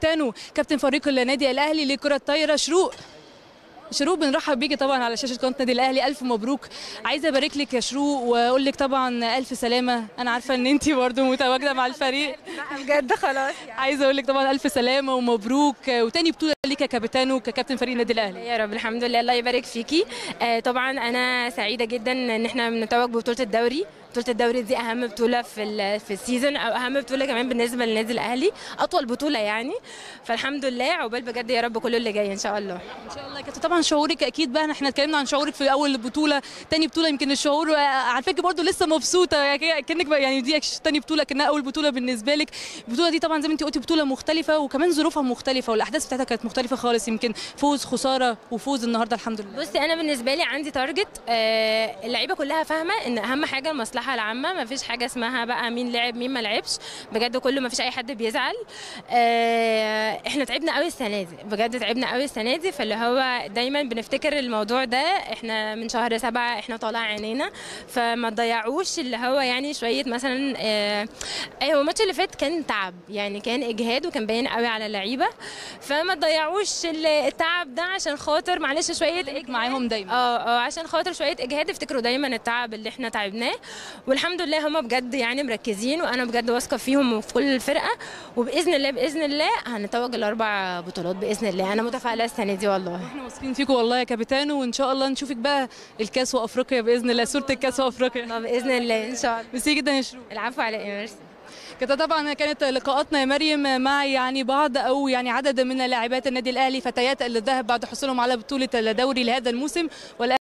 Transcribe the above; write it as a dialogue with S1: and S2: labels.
S1: كابتنه كابتن فريق النادي الاهلي لكره الطايره شروق شروق بنرحب بيكي طبعا على شاشه قناه النادي الاهلي الف مبروك عايزه ابارك لك يا شروق واقول لك طبعا الف سلامه انا عارفه ان انت برضو متواجده مع الفريق
S2: بجد خلاص يعني.
S1: عايزه اقول لك طبعا الف سلامه ومبروك وتاني بطوله ليك يا كابتن وككابتن فريق النادي الاهلي
S2: يا رب الحمد لله الله يبارك فيكي آه طبعا انا سعيده جدا ان احنا بنتوج ببطوله الدوري بطوله الدوري دي اهم بطوله في ال- في السيزون او اهم بطوله كمان بالنسبه للنادي الاهلي اطول بطوله يعني فالحمد لله عقبال بجد يا رب كل اللي جاي ان شاء الله
S1: ان شاء الله كابتن طبعا شعورك اكيد بقى احنا اتكلمنا عن شعورك في اول بطوله تاني بطوله يمكن الشعور آه، عارفاكي برضو لسه مبسوطه يعني كانك بقى يعني دي أكش- تاني بطوله كانها اول بطوله بالنسبه لك البطوله دي طبعا زي ما انت قلتي بطوله مختلفه وكمان ظروفها مختلفه والاحداث بتاعتها كانت مختلفه خالص يمكن فوز خساره وفوز النهارده الحمد لله
S2: بصي انا بالنسبه لي عندي تارجت آه اللعيبه كلها فاهمه ان اهم حاجه المصلحه العامه ما فيش حاجه اسمها بقى مين لعب مين ما لعبش بجد كله ما فيش اي حد بيزعل آه احنا تعبنا قوي السنه دي بجد تعبنا قوي السنه دي فاللي هو دايما بنفتكر الموضوع ده احنا من شهر سبعة احنا طالع عينينا فما تضيعوش اللي هو يعني شويه مثلا آه هو الماتش اللي فات كان تعب يعني كان اجهاد وكان باين قوي على اللعيبه فما تضيعوش ال- التعب ده عشان خاطر معلش شويه
S1: خليك معاهم دايما
S2: اه اه عشان خاطر شويه اجهاد افتكروا دايما التعب اللي احنا تعبناه والحمد لله هم بجد يعني مركزين وانا بجد واثقه فيهم وفي كل الفرقه وباذن الله باذن الله هنتوج الاربع بطولات باذن الله انا متفائله السنه دي والله
S1: احنا واثقين فيكم والله يا كابتن وان شاء الله نشوفك بقى الكاس وافريقيا باذن الله صوره الكاس وافريقيا
S2: الله باذن الله ان شاء الله
S1: ميرسي جدا يا شروق
S2: العفو على ايه ميرسي
S1: كده طبعا كانت لقاءاتنا يا مريم مع يعني بعض او يعني عدد من لاعبات النادي الاهلي فتيات اللي ذهب بعد حصولهم على بطوله الدوري لهذا الموسم والآن